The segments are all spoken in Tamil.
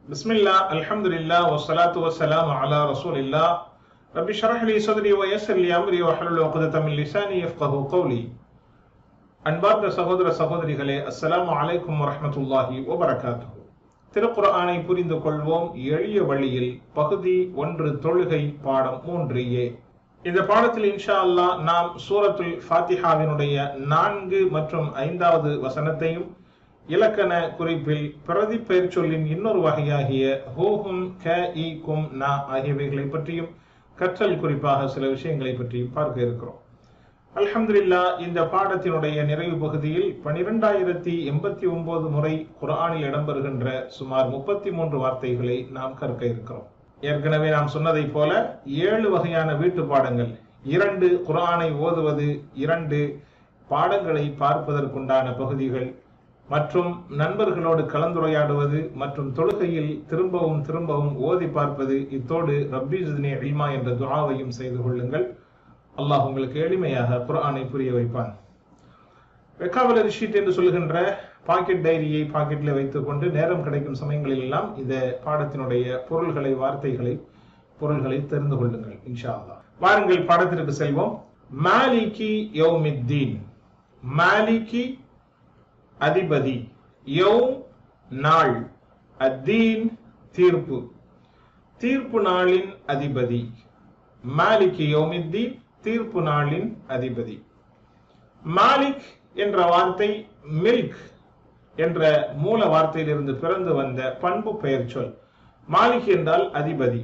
بسم الله الحمد لله والصلاة والسلام على رسول الله رب اشرح لي صدري ويسر لي أمري واحلل عقدة من لساني يفقه قولي அன்பார்ந்த சகோதர சகோதரிகளே அஸ்ஸலாமு அலைக்கும் வரஹ்மத்துல்லாஹி வபரகாத்துஹு திருக்குர்ஆனை புரிந்து கொள்வோம் எளிய வழியில் பகுதி ஒன்று தொழுகை பாடம் மூன்று ஏ இந்த பாடத்தில் இன்ஷா அல்லாஹ் நாம் சூரத்துல் ஃபாத்திஹாவினுடைய நான்கு மற்றும் ஐந்தாவது வசனத்தையும் இலக்கண குறிப்பில் பிரதி பெயர் சொல்லின் இன்னொரு வகையாகிய ஹூஹும் க இ கும் நா ஆகியவைகளை பற்றியும் கற்றல் குறிப்பாக சில விஷயங்களை பற்றியும் பார்க்க இருக்கிறோம் அல்ஹம்துலில்லா இந்த பாடத்தினுடைய நிறைவு பகுதியில் பனிரெண்டாயிரத்தி எண்பத்தி ஒன்பது முறை குரானில் இடம்பெறுகின்ற சுமார் முப்பத்தி மூன்று வார்த்தைகளை நாம் கற்க இருக்கிறோம் ஏற்கனவே நாம் சொன்னதைப் போல ஏழு வகையான வீட்டு பாடங்கள் இரண்டு குரானை ஓதுவது இரண்டு பாடங்களை பார்ப்பதற்குண்டான பகுதிகள் மற்றும் நண்பர்களோடு கலந்துரையாடுவது மற்றும் தொழுகையில் திரும்பவும் திரும்பவும் ஓதி பார்ப்பது இத்தோடு ரப்பி ஜித்னி இல்மா என்ற துஆவையும் செய்து கொள்ளுங்கள் அல்லாஹ் உங்களுக்கு எளிமையாக குர்ஆனை புரிய வைப்பான் வெக்காவலர் ஷீட் என்று சொல்கின்ற பாக்கெட் டைரியை பாக்கெட்ல வைத்துக் கொண்டு நேரம் கிடைக்கும் சமயங்களில் எல்லாம் இந்த பாடத்தினுடைய பொருள்களை வார்த்தைகளை பொருள்களை தெரிந்து கொள்ளுங்கள் இன்ஷா அல்லாஹ் வாருங்கள் பாடத்திற்கு செல்வோம் மாலிகி யௌமித்தீன் மாலிகி அதிபதி யௌம் நாள் அத்தீன் தீர்ப்பு தீர்ப்பு நாளின் அதிபதி மாலிகி யோமித்தீன் தீர்ப்பு நாளின் அதிபதி மாலிக் என்ற வார்த்தை மில்க் என்ற மூல வார்த்தையிலிருந்து பிறந்து வந்த பண்பு பெயர் சொல் மாலிக் என்றால் அதிபதி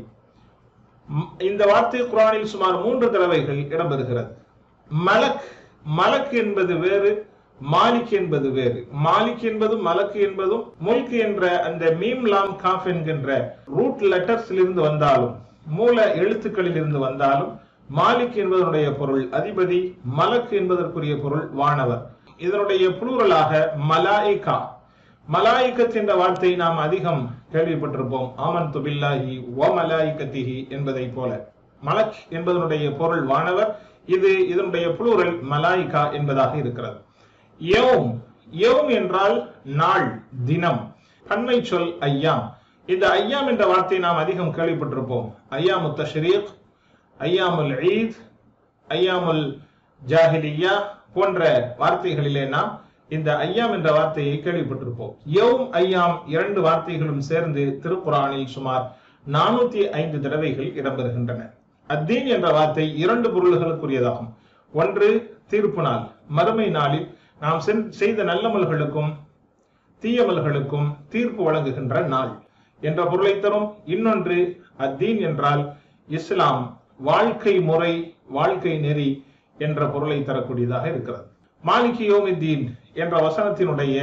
இந்த வார்த்தை குரானில் சுமார் மூன்று தடவைகள் இடம்பெறுகிறது மலக் மலக் என்பது வேறு மாலிக் என்பது வேறு மாலிக் என்பதும் மலக்கு என்பதும் முல்க் என்ற அந்த மீம் லாம் காஃப் என்கின்ற ரூட் லெட்டர்ஸில் இருந்து வந்தாலும் மூல எழுத்துக்களில் இருந்து வந்தாலும் மாலிக் என்பதனுடைய பொருள் அதிபதி மலக் என்பதற்குரிய பொருள் வானவர் இதனுடைய புளூரலாக மலாயிகா மலாயிகத் என்ற வார்த்தை நாம் அதிகம் கேள்விப்பட்டிருப்போம் ஆமன் துபில்லாஹி ஓ மலாயிகத்திஹி என்பதை போல மலக் என்பதனுடைய பொருள் வானவர் இது இதனுடைய புளூரல் மலாயிகா என்பதாக இருக்கிறது யோம் யோம் என்றால் நாள் தினம் பன்மை சொல் ஐயாம் இந்த ஐயாம் என்ற வார்த்தை நாம் அதிகம் கேள்விப்பட்டிருப்போம் ஐயாமு தஷ்ரீக் ஐயாமுல் ஈத் ஐயாமுல் ஜாஹிலியா போன்ற வார்த்தைகளிலே நாம் இந்த ஐயாம் என்ற வார்த்தையை கேள்விப்பட்டிருப்போம் யௌம் ஐயாம் இரண்டு வார்த்தைகளும் சேர்ந்து திருக்குறானில் சுமார் நானூத்தி ஐந்து தடவைகள் இடம்பெறுகின்றன அத்தீன் என்ற வார்த்தை இரண்டு பொருள்களுக்குரியதாகும் ஒன்று தீர்ப்பு நாள் மறுமை நாளில் நாம் செய்த நல்லமல்களுக்கும் தீயமல்களுக்கும் தீர்ப்பு வழங்குகின்ற நாள் என்ற பொருளை தரும் இன்னொன்று அத்தீன் என்றால் இஸ்லாம் வாழ்க்கை முறை வாழ்க்கை நெறி என்ற பொருளை தரக்கூடியதாக இருக்கிறது மாலிகி யோமித்தீன் என்ற வசனத்தினுடைய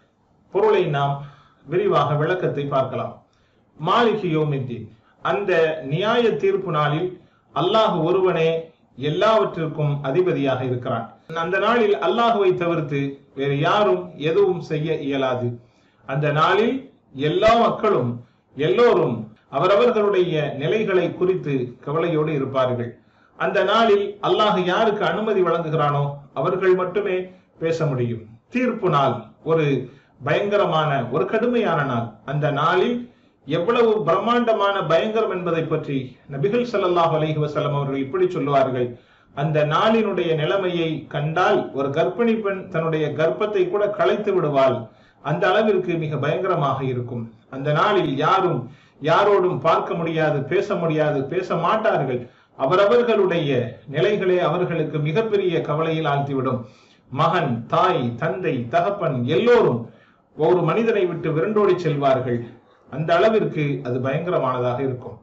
பொருளை நாம் விரிவாக விளக்கத்தை பார்க்கலாம் மாலிகி யோமித்தீன் அந்த நியாய தீர்ப்பு நாளில் அல்லாஹ் ஒருவனே எல்லாவற்றிற்கும் அதிபதியாக இருக்கிறான் அந்த நாளில் அல்லாஹுவை தவிர்த்து வேறு யாரும் எதுவும் செய்ய இயலாது அந்த நாளில் எல்லா மக்களும் எல்லோரும் அவரவர்களுடைய நிலைகளை குறித்து கவலையோடு இருப்பார்கள் அந்த நாளில் அல்லாஹ் யாருக்கு அனுமதி வழங்குகிறானோ அவர்கள் மட்டுமே பேச முடியும் தீர்ப்பு நாள் ஒரு பயங்கரமான ஒரு கடுமையான நாள் அந்த நாளில் எவ்வளவு பிரம்மாண்டமான பயங்கரம் என்பதை பற்றி நபிகள் சல்லாஹ் அலஹி வசலம் அவர்கள் இப்படி சொல்லுவார்கள் அந்த நாளினுடைய நிலைமையை கண்டால் ஒரு கர்ப்பிணி பெண் தன்னுடைய கர்ப்பத்தை கூட களைத்து விடுவாள் அந்த அளவிற்கு மிக பயங்கரமாக இருக்கும் அந்த நாளில் யாரும் யாரோடும் பார்க்க முடியாது பேச முடியாது பேச மாட்டார்கள் அவரவர்களுடைய நிலைகளே அவர்களுக்கு மிகப்பெரிய கவலையில் ஆழ்த்திவிடும் மகன் தாய் தந்தை தகப்பன் எல்லோரும் ஒரு மனிதனை விட்டு விரண்டோடி செல்வார்கள் அந்த அளவிற்கு அது பயங்கரமானதாக இருக்கும்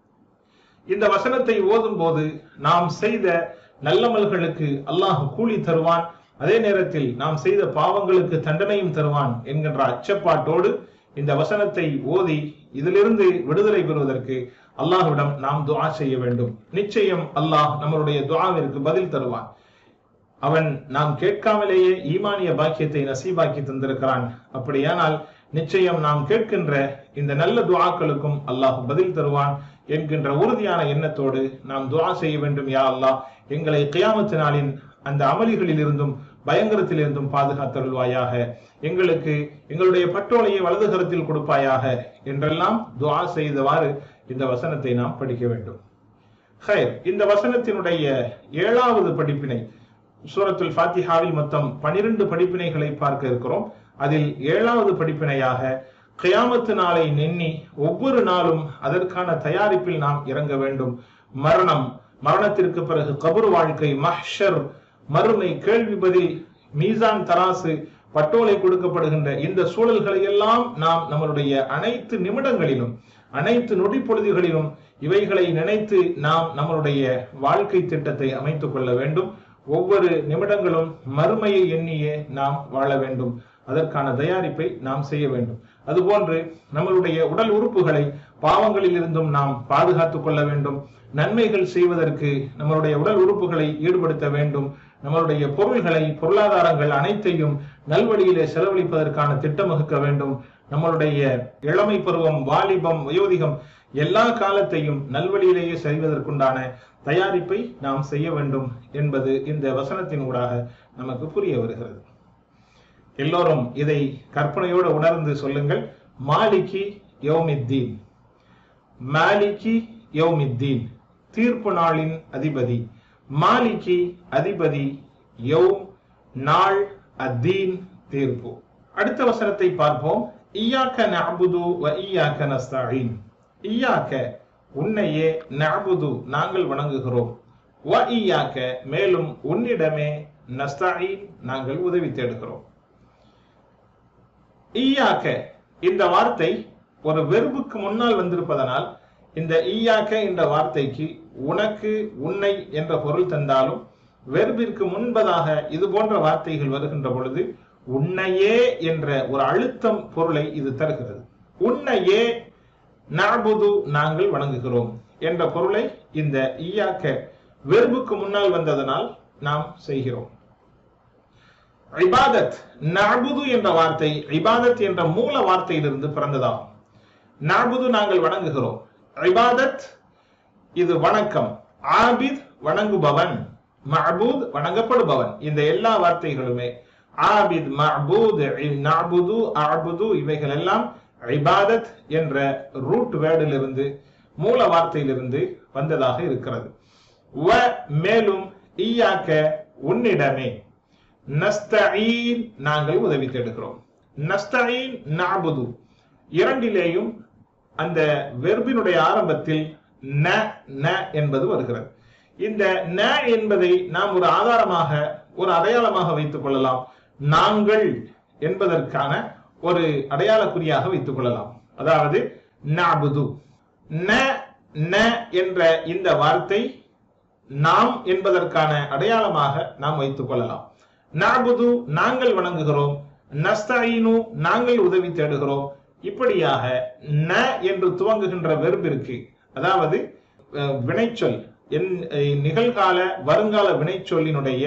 இந்த வசனத்தை ஓதும் போது நாம் செய்த நல்லமல்களுக்கு அல்லாஹ் கூலி தருவான் அதே நேரத்தில் நாம் செய்த பாவங்களுக்கு தண்டனையும் தருவான் என்கின்ற அச்சப்பாட்டோடு இந்த வசனத்தை ஓதி இதிலிருந்து விடுதலை பெறுவதற்கு அல்லாஹ்விடம் நாம் துஆ செய்ய வேண்டும் நிச்சயம் அல்லாஹ் நம்மளுடைய துஆவிற்கு பதில் தருவான் அவன் நாம் கேட்காமலேயே ஈமானிய பாக்கியத்தை நசீபாக்கி தந்திருக்கிறான் அப்படியானால் நிச்சயம் நாம் கேட்கின்ற இந்த நல்ல துஆக்களுக்கும் அல்லாஹ் பதில் தருவான் என்கின்ற உறுதியான எண்ணத்தோடு நாம் துஆ செய்ய வேண்டும் யா அல்லாஹ் எங்களை கியாமத்து நாளின் அந்த அமளிகளில் இருந்தும் பயங்கரத்திலிருந்தும் பாதுகாத்தருள்வாயாக எங்களுக்கு எங்களுடைய பட்டோலையை வலது கரத்தில் கொடுப்பாயாக என்றெல்லாம் துஆ செய்தவாறு இந்த வசனத்தை நாம் படிக்க வேண்டும் ஹைர் இந்த வசனத்தினுடைய ஏழாவது படிப்பினை சூரத்துல் ஃபாத்திஹாவில் மொத்தம் பனிரெண்டு படிப்பினைகளை பார்க்க இருக்கிறோம் அதில் ஏழாவது படிப்பினையாக கியாமத்து நாளை நெண்ணி ஒவ்வொரு நாளும் அதற்கான தயாரிப்பில் நாம் இறங்க வேண்டும் மரணம் மரணத்திற்கு பிறகு கபர் வாழ்க்கை மஹ்ஷர் மறுமை கேள்வி பதில் மீசான் தராசு பட்டோலை கொடுக்கப்படுகின்ற இந்த சூழல்களை எல்லாம் நாம் நம்மளுடைய அனைத்து நிமிடங்களிலும் அனைத்து நொடி பொழுதுகளிலும் இவைகளை நினைத்து நாம் நம்மளுடைய வாழ்க்கை திட்டத்தை அமைத்துக் கொள்ள வேண்டும் ஒவ்வொரு நிமிடங்களும் மறுமையை எண்ணியே நாம் வாழ வேண்டும் அதற்கான தயாரிப்பை நாம் செய்ய வேண்டும் அதுபோன்று நம்மளுடைய உடல் உறுப்புகளை பாவங்களில் இருந்தும் நாம் பாதுகாத்துக் கொள்ள வேண்டும் நன்மைகள் செய்வதற்கு நம்மளுடைய உடல் உறுப்புகளை ஈடுபடுத்த வேண்டும் நம்மளுடைய பொருள்களை பொருளாதாரங்கள் அனைத்தையும் நல்வழியிலே செலவழிப்பதற்கான திட்டம் வகுக்க வேண்டும் நம்மளுடைய இளமை பருவம் வாலிபம் வயோதிகம் எல்லா காலத்தையும் நல்வழியிலேயே செய்வதற்குண்டான தயாரிப்பை நாம் செய்ய வேண்டும் என்பது இந்த வசனத்தின் ஊடாக நமக்கு புரிய வருகிறது எல்லோரும் இதை கற்பனையோடு உணர்ந்து சொல்லுங்கள் மாலிகி யௌமித்தீன் மாலிகி யௌமித்தீன் தீர்ப்பு நாளின் அதிபதி மாலிகி அதிபதி யௌம் நாள் அத்தீன் தீர்ப்பு அடுத்த வசனத்தை பார்ப்போம் ஈயாக்க நஅபுது வ ஈயாக்க நஸ்தஈன் ஈயாக்க உன்னையே நஅபுது நாங்கள் வணங்குகிறோம் வ ஈயாக்க மேலும் உன்னிடமே நஸ்தஈன் நாங்கள் உதவி தேடுகிறோம் ஈயாக்க இந்த வார்த்தை ஒரு வெறுப்புக்கு முன்னால் வந்திருப்பதனால் இந்த ஈயாக்க என்ற வார்த்தைக்கு உனக்கு உன்னை என்ற பொருள் தந்தாலும் வெறுப்பிற்கு முன்பதாக இது போன்ற வார்த்தைகள் வருகின்ற பொழுது உன்னையே என்ற ஒரு அழுத்தம் பொருளை இது தருகிறது உன்னையே நாபுது நாங்கள் வணங்குகிறோம் என்ற பொருளை இந்த ஈயாக்க வெறுப்புக்கு முன்னால் வந்ததனால் நாம் செய்கிறோம் இபாதத் நஅபுது என்ற வார்த்தை இபாதத் என்ற மூல வார்த்தையிலிருந்து பிறந்ததாகும் நஅபுது நாங்கள் வணங்குகிறோம் இபாதத் இது வணக்கம் ஆபித் வணங்குபவன் மஅபூத் வணங்கப்படுபவன் இந்த எல்லா வார்த்தைகளுமே ஆபித் மஅபூத் நஅபுது அஅபுது இவைகள் எல்லாம் இபாதத் என்ற ரூட் வேர்டிலிருந்து மூல வார்த்தையிலிருந்து வந்ததாக இருக்கிறது வ மேலும் ஈயாக்க உன்னிடமே நஸ்தஈன் நாங்கள் உதவி தேடுகிறோம் நஸ்தஈன் நாபுது இரண்டிலேயும் அந்த வெர்பினுடைய ஆரம்பத்தில் ந ந என்பது வருகிறது இந்த ந என்பதை நாம் ஒரு ஆதாரமாக ஒரு அடையாளமாக வைத்துக் கொள்ளலாம் நாங்கள் என்பதற்கான ஒரு அடையாள குறியாக வைத்துக் கொள்ளலாம் அதாவது நாபுது ந ந என்ற இந்த வார்த்தை நாம் என்பதற்கான அடையாளமாக நாம் வைத்துக் கொள்ளலாம் நாபுது நாங்கள் வணங்குகிறோம் நஸ்தாயினு நாங்கள் உதவி தேடுகிறோம் இப்படியாக ந என்று துவங்குகின்ற வெறுப்பிற்கு அதாவது அஹ், வினைச்சொல் என் அஹ், நிகழ்கால வருங்கால வினைச்சொல்லினுடைய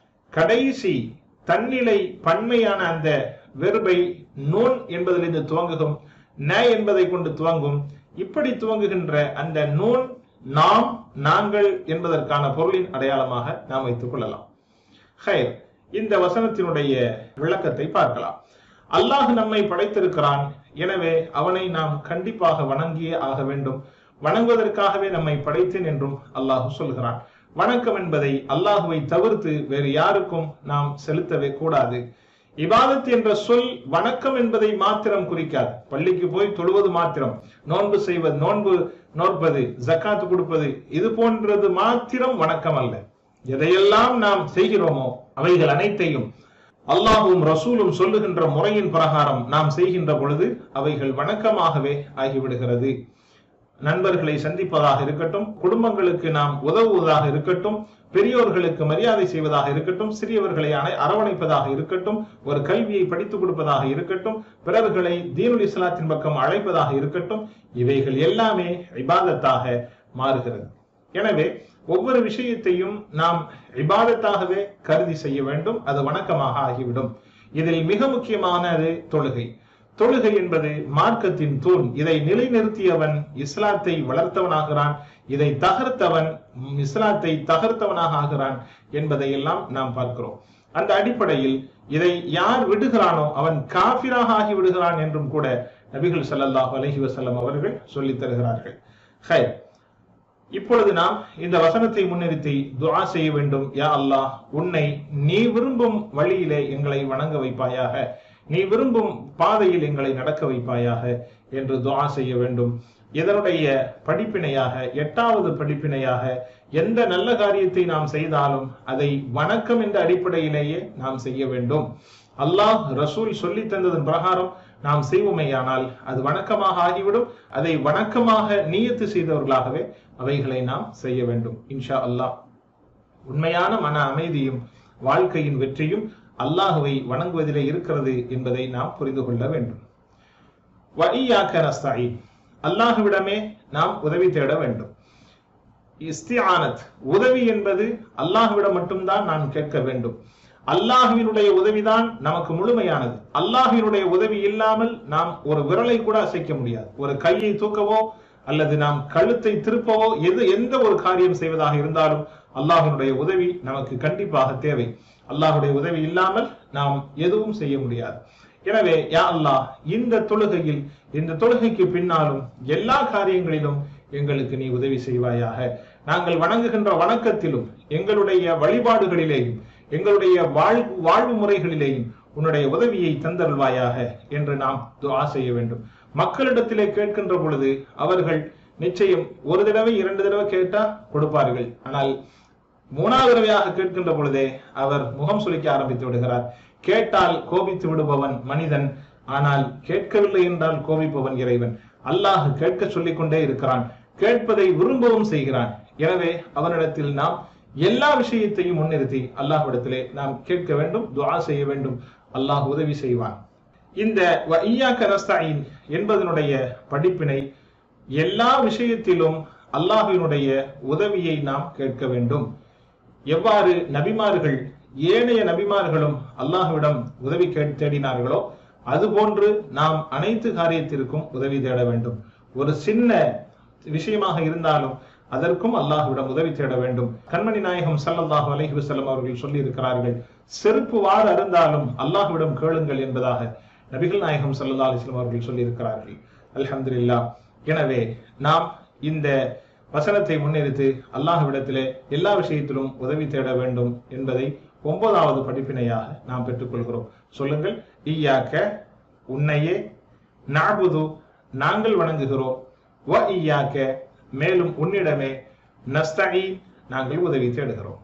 கடைசி தன்னிலை பன்மையான அந்த வெறுபை நூன் என்பதிலிருந்து துவங்குகும் ந என்பதை கொண்டு துவங்கும் இப்படி துவங்குகின்ற அந்த நூன் நாம் நாங்கள் என்பதற்கான பொருளின் அடையாளமாக நாம் வைத்துக் கொள்ளலாம் ஹைர் இந்த வசனத்தினுடைய விளக்கத்தை பார்க்கலாம் அல்லாஹ் நம்மை படைத்திருக்கிறான் எனவே அவனை நாம் கண்டிப்பாக வணங்கியே ஆக வேண்டும் வணங்குவதற்காகவே நம்மை படைத்தேன் என்றும் அல்லாஹ் சொல்கிறான் வணக்கம் என்பதை அல்லாஹுவை தவிர்த்து வேறு யாருக்கும் நாம் செலுத்தவே கூடாது இபாதத் என்ற சொல் வணக்கம் என்பதை மாத்திரம் குறிக்காது பள்ளிக்கு போய் தொழுவது மாத்திரம் நோன்பு செய்வது நோன்பு நோற்பது ஜக்காத்து கொடுப்பது இது போன்றது மாத்திரம் வணக்கம் அல்ல எதையெல்லாம் நாம் செய்கிறோமோ அவைகள் அனைத்தையும் அல்லாஹும் ரசூலும் சொல்லுகின்ற முறையின் பிரகாரம் நாம் செய்கின்ற பொழுது அவைகள் வணக்கமாகவே ஆகிவிடுகிறது நண்பர்களை சந்திப்பதாக இருக்கட்டும் குடும்பங்களுக்கு நாம் உதவுவதாக இருக்கட்டும் பெரியோர்களுக்கு மரியாதை செய்வதாக இருக்கட்டும் சிறியவர்களை அணை- அரவணைப்பதாக இருக்கட்டும் ஒரு கல்வியை படித்துக் கொடுப்பதாக இருக்கட்டும் பிறர்களை தீனுல் இஸ்லாத்தின் பக்கம் அழைப்பதாக இருக்கட்டும் இவைகள் எல்லாமே இபாதத்தாக மாறுகிறது எனவே ஒவ்வொரு விஷயத்தையும் நாம் இபாதத்தாகவே கருதி செய்ய வேண்டும் அது வணக்கமாக ஆகிவிடும் இதில் மிக முக்கியமானது தொழுகை தொழுகை என்பது மார்க்கத்தின் தூண் இதை நிலைநிறுத்தியவன் இஸ்லாத்தை வளர்த்தவனாகிறான் இதை தகர்த்தவன் ம், இஸ்லாத்தை தகர்த்தவனாக ஆகிறான் என்பதை எல்லாம் நாம் பார்க்கிறோம் அந்த அடிப்படையில் இதை யார் விடுகிறானோ அவன் காபிராக ஆகி விடுகிறான் என்றும் கூட நபிகள் ஸல்லல்லாஹு அலைஹி வஸல்லம் அவர்கள் சொல்லித் தருகிறார்கள் ஹைர் இப்பொழுது நாம் இந்த வசனத்தை முன்னிறுத்தி துஆ செய்ய வேண்டும் யா அல்லாஹ் உன்னை நீ விரும்பும் வழியிலே எங்களை வணங்க வைப்பாயாக நீ விரும்பும் பாதையில் எங்களை நடக்க வைப்பாயாக என்று துஆ செய்ய வேண்டும் இதனுடைய படிப்பினையாக எட்டாவது படிப்பினையாக எந்த நல்ல காரியத்தை நாம் செய்தாலும் அதை வணக்கம் என்ற அடிப்படையிலேயே நாம் செய்ய வேண்டும் அல்லாஹ் ரசூல் சொல்லி தந்ததன் பிரகாரம் நாம் செய்வோமேயானால் அது வணக்கமாக ஆகிவிடும் அதை வணக்கமாக நியத்து செய்தவர்களாகவே அவைகளை நாம் செய்ய வேண்டும் இன்ஷா அல்லாஹ் உண்மையான மன அமைதியும் வாழ்க்கையின் வெற்றியும் அல்லாஹுவை வணங்குவதிலே இருக்கிறது என்பதை நாம் புரிந்து கொள்ள வேண்டும் வஇய்யாக்க நஸ்தஈன் அல்லாஹுவிடமே நாம் உதவி தேட வேண்டும் இஸ்திஆனத் உதவி என்பது அல்லாஹுவிடம் மட்டும்தான் நான் கேட்க வேண்டும் அல்லாஹுவினுடைய உதவிதான் நமக்கு முழுமையானது அல்லாஹுவினுடைய உதவி இல்லாமல் நாம் ஒரு விரலை கூட அசைக்க முடியாது ஒரு கையை தூக்கவோ அல்லது நாம் கழுத்தை திருப்பவோ எது எந்த ஒரு காரியம் செய்வதாக இருந்தாலும் அல்லாஹினுடைய உதவி நமக்கு கண்டிப்பாக தேவை அல்லாஹுடைய உதவி இல்லாமல் நாம் எதுவும் செய்ய முடியாது எனவே யா அல்லாஹ் இந்த தொழுகையில் இந்த தொழுகைக்கு பின்னாலும் எல்லா காரியங்களிலும் எங்களுக்கு நீ உதவி செய்வாயாக நாங்கள் வணங்குகின்ற வணக்கத்திலும் எங்களுடைய வழிபாடுகளிலேயும் எங்களுடைய வாழ்வு வாழ்வு முறைகளிலேயும் உன்னுடைய உதவியை தந்தருள்வாயாக என்று நாம் துஆ செய்ய வேண்டும் மக்களிடத்திலே கேட்கின்ற பொழுது அவர்கள் நிச்சயம் ஒரு தடவை இரண்டு தடவை கேட்டா கொடுப்பார்கள் ஆனால் மூணாவது தடவையாக கேட்கின்ற பொழுதே அவர் முகம் சுளிக்க ஆரம்பித்து விடுகிறார் கேட்டால் கோபித்து விடுபவன் மனிதன் ஆனால் கேட்கவில்லை என்றால் கோபிப்பவன் இறைவன் அல்லாஹ் கேட்க சொல்லிக் கொண்டே இருக்கிறான் கேட்பதை விரும்பவும் செய்கிறான் எனவே அவனிடத்தில் நாம் எல்லா விஷயத்தையும் முன்னிறுத்தி அல்லாஹ்விடத்திலே நாம் கேட்க வேண்டும் துஆ செய்ய வேண்டும் அல்லாஹ் உதவி செய்வான் இந்த வஇய்யாக்க நஸ்தஈன் என்பதனுடைய படிப்பினை எல்லா விஷயத்திலும் அல்லாஹ்வினுடைய உதவியை நாம் கேட்க வேண்டும் எவ்வாறு நபிமார்கள் ஏனைய நபிமார்களும் அல்லாஹ்விடம் உதவி கேட் தேடினார்களோ அதுபோன்று நாம் அனைத்து காரியத்திற்கும் உதவி தேட வேண்டும் ஒரு சின்ன விஷயமாக இருந்தாலும் அதற்கும் அல்லாஹ்விடம் உதவி தேட வேண்டும் கண்மணி நாயகம் ஸல்லல்லாஹு அலைஹி வஸல்லம் அவர்கள் சொல்லி இருக்கிறார்கள் செருப்பு வார் அருந்தாலும் அல்லாஹ்விடம் கேளுங்கள் என்பதாக நபிகள் நாயகம் ஸல்லல்லாஹு அலைஹி வஸல்லம் அவர்கள் சொல்லி இருக்கிறார்கள் அல்ஹம்துலில்லாஹ் எனவே நாம் இந்த வசனத்தை முன்னிறுத்து அல்லாஹ்விடத்திலே எல்லா விஷயத்திலும் உதவி தேட வேண்டும் என்பதை ஒன்பதாவது படிப்பினையாக நாம் பெற்றுக்கொள்கிறோம் சொல்லுங்கள் ஈயாக்க உன்னையே நாபுது நாங்கள் வணங்குகிறோம் வ ஈயாக்க மேலும் உன்னிடமே நஸ்தஈ நாங்கள் உதவி தேடுகிறோம்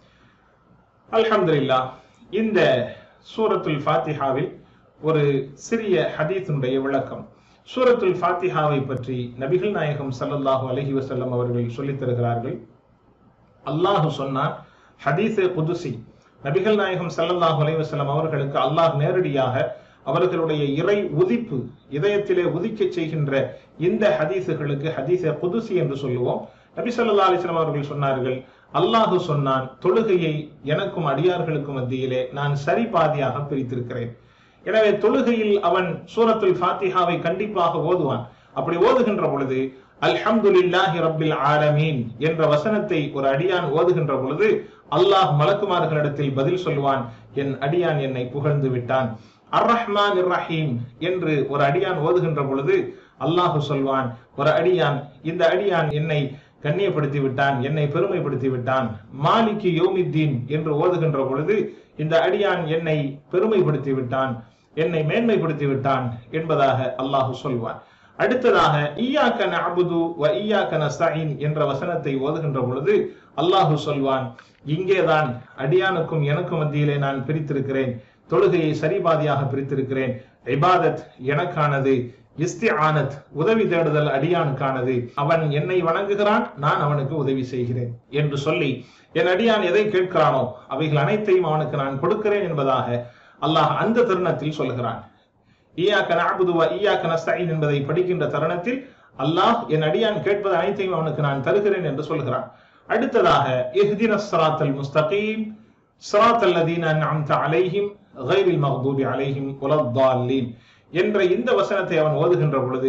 அல்ஹம்துலில்லாஹ் இந்த சூரத்துல் ஃபாத்திஹாவில் ஒரு சிறிய ஹதீஸினுடைய விளக்கம் சூரத்துல் ஃபாத்திஹாவை பற்றி நபிகள் நாயகம் ஸல்லல்லாஹு அலைஹி வஸல்லம் அவர்கள் சொல்லித் தருகிறார்கள் அல்லாஹ் சொன்னான் ஹதீஸே குதுசி நபிகள் நாயகம் ஸல்லல்லாஹு அலைஹி வஸல்லம் அவர்களுக்கு அல்லாஹ் நேரடியாக அவர்களுடைய இறை உதிப்பு இதயத்திலே உதிக்கச் செய்கின்ற இந்த ஹதீஸுகளுக்கு ஹதீஸே குதுசி என்று சொல்லுவோம் நபி ஸல்லல்லாஹு அலைஹி வஸல்லம் அவர்கள் சொன்னார்கள் அல்லாஹ் சொன்னான் தொழுகையை எனக்கும் அடியார்களுக்கும் மத்தியிலே நான் சரி பாதியாக பிரித்திருக்கிறேன் எனவே தொழுகையில் அவன் சூரத்துல் ஃபாத்திஹாவை கண்டிப்பாக ஓதுவான் அப்படி ஓதுகின்ற பொழுது அல்ஹம்துலில்லாஹி ரப்பில் ஆலமீன் என்ற வசனத்தை ஒரு அடியான் ஓதுகின்ற பொழுது அல்லாஹ் மலக்குமார்களிடத்தில் பதில் சொல்வான் என் அடியான் என்னை புகழ்ந்து விட்டான் அர் ரஹ்மான் ரஹீம் என்று ஒரு அடியான் ஓதுகின்ற பொழுது அல்லாஹ் சொல்வான் ஒரு அடியான் இந்த அடியான் என்னை கண்ணியப்படுத்தி விட்டான் என்னை பெருமைப்படுத்தி விட்டான் மாலிக்கு யோமித்தீன் என்று ஓதுகின்ற பொழுது இந்த அடியான் என்னை பெருமைப்படுத்தி விட்டான் என்னை மேன்மைப்படுத்தி விட்டான் என்பதாக அல்லாஹ் சொல்வான் அடுத்ததாக ஈயாக்க நஅபுது வ ஈயாக்க நஸ்தஈன் என்ற வசனத்தை ஓதுகின்ற பொழுது அல்லாஹ் சொல்வான் இங்கேதான் அடியானுக்கும் எனக்கும் மத்தியிலே நான் பிரித்திருக்கிறேன் தொழுகையை சரிபாதியாக பிரித்திருக்கிறேன் இபாதத் எனக்கானது இஸ்திஆனத் உதவி தேடுதல் அடியானுக்கானது அவன் என்னை வணங்குகிறான் நான் அவனுக்கு உதவி செய்கிறேன் என்று சொல்லி என் அடியான் எதை கேட்கிறானோ அவைகள் அனைத்தையும் அவனுக்கு நான் கொடுக்கிறேன் என்பதாக அல்லாஹ் அந்த தருணத்தில் சொல்கிறான் ஈயாக்க நஅபுது வ ஈயாக்க நஸ்தஈன் என்பதை படிக்கின்ற தருணத்தில் அல்லாஹ் என் அடியான் கேட்பது அனைத்தையும் அவனுக்கு நான் தருகிறேன் என்று சொல்கிறான் அடுத்ததாக இஹ்தின ஸிராத்தல் முஸ்தகீம் ஸிராத்தல் லதீன அன்அம்த அலைஹிம் கைரில் மக்தூபி அலைஹிம் வலத்தால்லீன் என்ற இந்த வசனத்தை அவன் ஓதுகின்ற பொழுது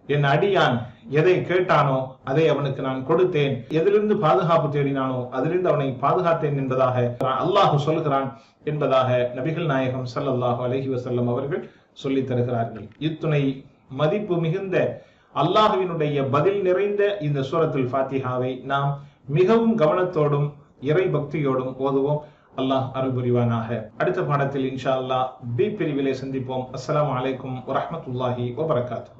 என் அடியான் எதை கேட்டானோ அதை அவனுக்கு நான் கொடுத்தேன் எதிலிருந்து பாதுகாப்பு தேடினானோ அதிலிருந்து அவனை பாதுகாத்தேன் என்பதாக அல்லாஹு சொல்கிறான் என்பதாக நபிகள் நாயகம் ஸல்லல்லாஹு அலைஹி வஸல்லம் அவர்கள் சொல்லித் தருகிறார்கள் இத்துணை மதிப்பு மிகுந்த அல்லாஹுவினுடைய பதில் நிறைந்த இந்த சூரத்துல் ஃபாத்திஹாவை நாம் மிகவும் கவனத்தோடும் இறை பக்தியோடும் ஓதுவோம் அல்லாஹ் அருள் புரிவானாக அடுத்த பாடத்தில் இன்ஷா அல்லாஹ் பி பிரிவிலே சந்திப்போம் அஸ்ஸலாமு அலைக்கும் வரஹ்மத்துல்லாஹி வபரகாத்துஹு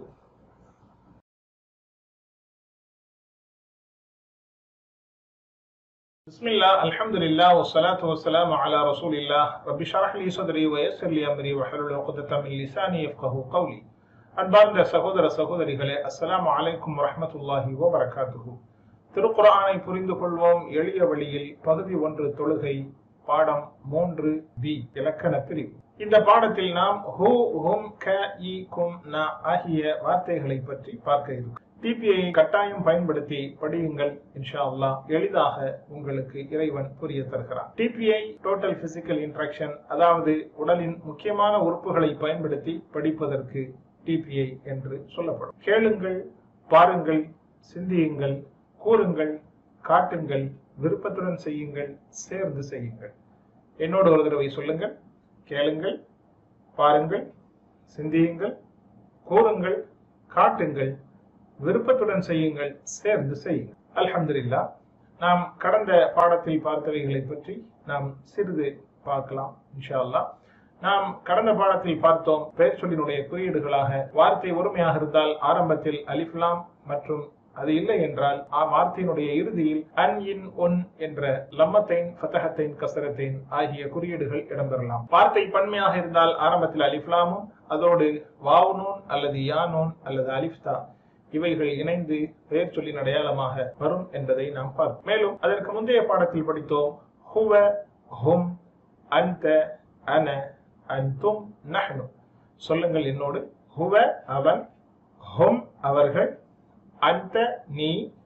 بسم الله الحمد لله والصلاة والسلام على رسول الله رب اشرح لي صدري ويسر لي أمري واحلل عقدة من لساني يفقه قولي அன்பார்ந்த சகோதர சகோதரிகளே அஸ்ஸலாமு அலைக்கும் வரஹ்மத்துல்லாஹி வபரகாத்துஹு திருக்குர்ஆனை புரிந்து கொள்வோம் எளிய வழியில் பகுதி ஒன்று தொழுகை பாடம் மூன்று பி இலக்கண பிரிவு இந்த பாடத்தில் நாம் ஹூ ஹும் க இ கும் ந ஆகிய வார்த்தைகளை பற்றி பார்க்க இருக்கும் டிபிஐ கட்டாயம் பயன்படுத்தி படியுங்கள் இன்ஷா அல்லாஹ் எளிதாக உங்களுக்கு இறைவன் புரிய தருகிறான் டிபிஐ டோட்டல் பிசிக்கல் இன்ட்ராக்ஷன் அதாவது உடலின் முக்கியமான உறுப்புகளை பயன்படுத்தி படிப்பதற்கு டிபிஐ என்று சொல்லப்படும் கேளுங்கள் பாருங்கள் சிந்தியுங்கள் கூறுங்கள் காட்டுங்கள் விருப்பத்துடன் செய்யுங்கள் சேர்ந்து செய்யுங்கள் என்னோட ஒரு தடவை சொல்லுங்கள் கேளுங்கள் பாருங்கள் சிந்தியுங்கள் கூறுங்கள் காட்டுங்கள் விருப்பத்துடன் செய்யுங்கள் சேர்ந்து செய்யுங்கள் அல்ஹம்துலில்லாஹ் நாம் கடந்த பாடத்தில் பார்த்தவைகளை பற்றி நாம் சிறிது பார்க்கலாம் இன்ஷா அல்லாஹ் நாம் கடந்த பாடத்தில் பார்த்தோம் பெயர் சொல்லினுடைய குறியீடுகளாக வார்த்தை ஒருமையாக இருந்தால் ஆரம்பத்தில் அலிஃப்லாம் மற்றும் அது இல்லை என்றால் ஆ வார்த்தையினுடைய இறுதியில் அன் இன் ஒன் என்ற லம்மத்தைன் ஃபத்தகத்தைன் கசரத்தைன் ஆகிய குறியீடுகள் இடம்பெறலாம் வார்த்தை பன்மையாக இருந்தால் ஆரம்பத்தில் அலிஃப்லாமும் அதோடு வாவுனூன் அல்லது யானூன் அல்லது அலிஃப்தா இவைகள் இணைந்து பெயர் சொல்லின் அடையாளமாக வரும் என்பதை நாம் பார்த்தோம் மேலும் அதற்கு முந்தைய பாடத்தில் படித்தோம் ஹுவ ஹும் அந்த அன அன்தும் நஹ்னு சொல்லுங்கள் என்னோடு ஹுவ அவன் ஹும் அவர்கள் அந்த நீ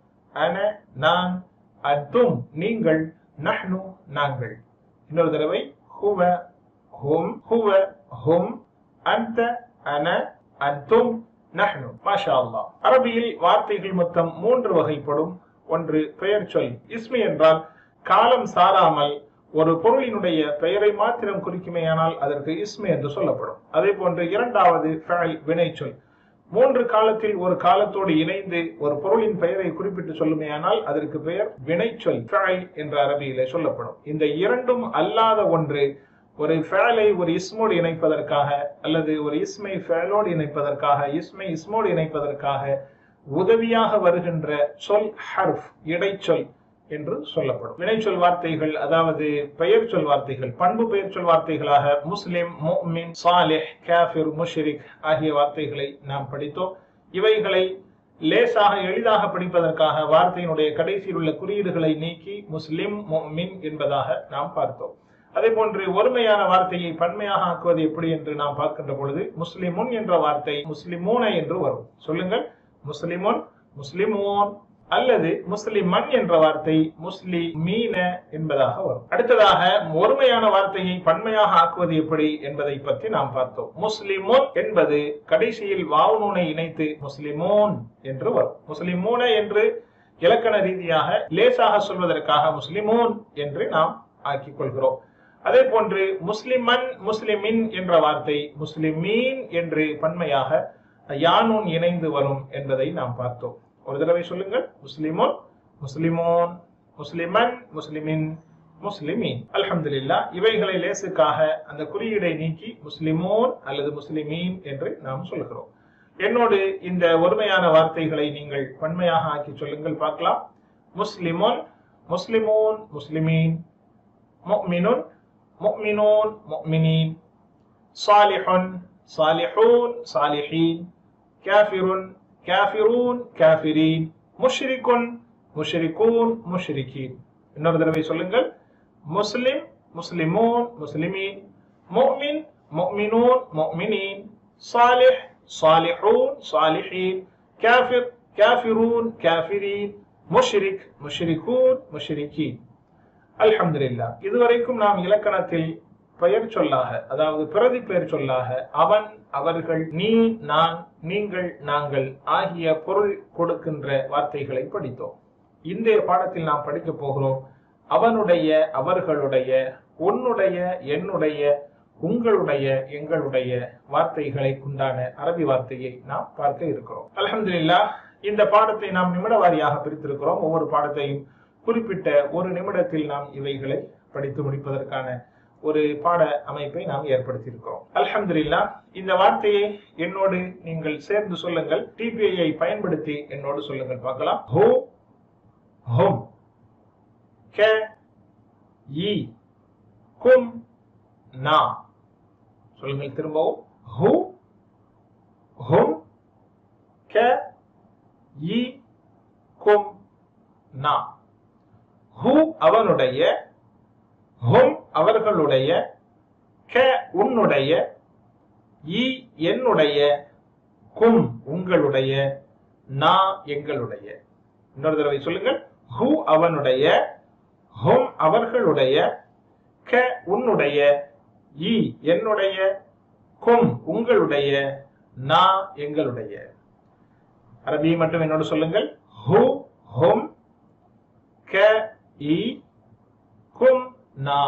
அன நான் அன்தும் நீங்கள் நஹ்னு நாங்கள் இன்னொரு தடவை ஹுவ ஹும் ஹுவ ஹும் அந்த அன அன்தும் நஹ்னு மாஷா அல்லாஹ் அரபியில் வார்த்தைகள் மொத்தம் மூன்று வகைப்படும் ஒன்று பெயர் சொல் இஸ்மி என்றால் காலம் சாராமல் ஒரு பொருளினுடைய பெயரை மாத்திரம் குறிக்குமேயானால் அதற்கு இஸ்மி என்று சொல்லப்படும் அதே போன்று இரண்டாவது ஃபெயல் வினைச்சொல் மூன்று காலத்தில் ஒரு காலத்தோடு இணைந்து ஒரு பொருளின் பெயரை குறிப்பிட்டு சொல்லுமேயானால் அதற்கு பெயர் வினைச்சொல் ஃபெயல் என்ற அரபியிலே சொல்லப்படும் இந்த இரண்டும் அல்லாத ஒன்று ஒரு ஃபேலை ஒரு இஸ்மோடு இணைப்பதற்காக அல்லது ஒரு இஸ்மை ஃபேலோடு இணைப்பதற்காக இஸ்மை இஸ்மோடு இணைப்பதற்காக உதவியாக வருகின்ற சொல் ஹர்ஃப் இடைச்சொல் என்று சொல்லப்படும் வினைச்சொல் வார்த்தைகள் அதாவது பெயர் சொல் வார்த்தைகள் பண்பு பெயர் சொல் வார்த்தைகளாக முஸ்லிம் முஃமின் சாலிஹ் காஃபிர் முஷ்ரிக் ஆகிய வார்த்தைகளை நாம் படித்தோம் இவைகளை லேசாக எளிதாக படிப்பதற்காக வார்த்தையினுடைய கடைசியில் உள்ள குறியீடுகளை நீக்கி முஸ்லிம் முஃமின் என்பதாக நாம் பார்த்தோம் அதே போன்று ஒருமையான வார்த்தையை பன்மையாக ஆக்குவது எப்படி என்று நாம் பார்க்கின்ற பொழுது முஸ்லிமுன் என்ற வார்த்தை முஸ்லிமூன என்று வரும் சொல்லுங்கள் முஸ்லிமுன் முஸ்லிமோன் அல்லது முஸ்லிமன் என்ற வார்த்தை முஸ்லி மீன என்பதாக வரும் அடுத்ததாக ஒருமையான வார்த்தையை பன்மையாக ஆக்குவது எப்படி என்பதை பற்றி நாம் பார்த்தோம் முஸ்லிமுன் என்பது கடைசியில் வாவுனூனை இணைத்து முஸ்லிமோன் என்று வரும் முஸ்லிமூன என்று இலக்கண ரீதியாக லேசாக சொல்வதற்காக முஸ்லிமோன் என்று நாம் ஆக்கிக் கொள்கிறோம் அதே போன்று முஸ்லிமன் முஸ்லிமின் என்ற வார்த்தை முஸ்லிமீன் என்று பன்மையாக யானூன் இணைந்து வரும் என்பதை நாம் பார்த்தோம் ஒரு தடவை சொல்லுங்கள் முஸ்லிமோன் முஸ்லிமோன் முஸ்லிமன் முஸ்லிமின் முஸ்லிமீன் அல்ஹம்துலில்லா இவைகளை லேசுக்காக அந்த குறியீடை நீக்கி முஸ்லிமோன் அல்லது முஸ்லிமீன் என்று நாம் சொல்கிறோம் என்னோடு இந்த ஒருமையான வார்த்தைகளை நீங்கள் பன்மையாக ஆக்கி சொல்லுங்கள் பார்க்கலாம் முஸ்லிமோன் முஸ்லிமோன் முஸ்லிமீன் முஃமினுன் முஃமினூன் முஃமினீன் சாலிஹுன் சாலிஹூன் சாலிஹீன் காஃபிருன் காஃபிரூன் காஃபிரீன் முஷ்ரிகுன் முஷ்ரிகூன் முஷ்ரிகீன் இன்னொரு தடவை சொல்லுங்கள் முஸ்லிம் முஸ்லிமூன் முஸ்லிமீன் முஃமின் முஃமினூன் முஃமினீன் சாலிஹ் சாலிஹூன் சாலிஹீன் காஃபிர் காஃபிரூன் காஃபிரீன் முஷ்ரிக் முஷ்ரிகூன் முஷ்ரிகீன் அல்ஹம்துலில்லா இதுவரைக்கும் நாம் இலக்கணத்தில் பெயர் சொல்லாக அதாவது பிரதி பெயர் சொல்லாக அவன் அவர்கள் நீ நான் நீங்கள் நாங்கள் ஆகிய பொருள் கொடுக்கின்ற வார்த்தைகளை படித்தோம் இன்றைய பாடத்தில் நாம் படிக்க போகிறோம் அவனுடைய அவர்களுடைய உன்னுடைய என்னுடைய உங்களுடைய எங்களுடைய வார்த்தைகளை உண்டான அரபி வார்த்தையை நாம் பார்க்க இருக்கிறோம் அல்ஹம்துலில்லாஹ் இந்த பாடத்தை நாம் நிமிட வாரியாக பிரித்திருக்கிறோம் ஒவ்வொரு பாடத்தையும் குறிப்பிட்ட ஒரு நிமிடத்தில் நாம் இவைகளை படித்து முடிப்பதற்கான ஒரு பாட அமைப்பை நாம் ஏற்படுத்தியிருக்கிறோம் அல்ஹம்துலில்லாஹ் இந்த வார்த்தையை என்னோடு நீங்கள் சேர்ந்து சொல்லுங்கள் டிபிஐ பயன்படுத்தி என்னோடு சொல்லுங்கள் பார்க்கலாம் ஹோ ஹோம் கே ஈ கும் நா சொல்லுங்கள் திரும்பவும் ஹூ ஹும் க இ கும் நா ஹூ அவனுடைய ஹும் அவர்களுடைய க உன்னுடைய இ என்னுடைய கும் உங்களுடைய நா எங்களுடைய இன்னொரு தடவை சொல்லுங்கள் ஹூ அவனுடைய ஹும் அவர்களுடைய க உன்னுடைய இ என்னுடைய கும் உங்களுடைய நா எங்களுடைய அரபி மட்டும் என்னோடு சொல்லுங்கள் ஹு ஹும் க இ கும் நா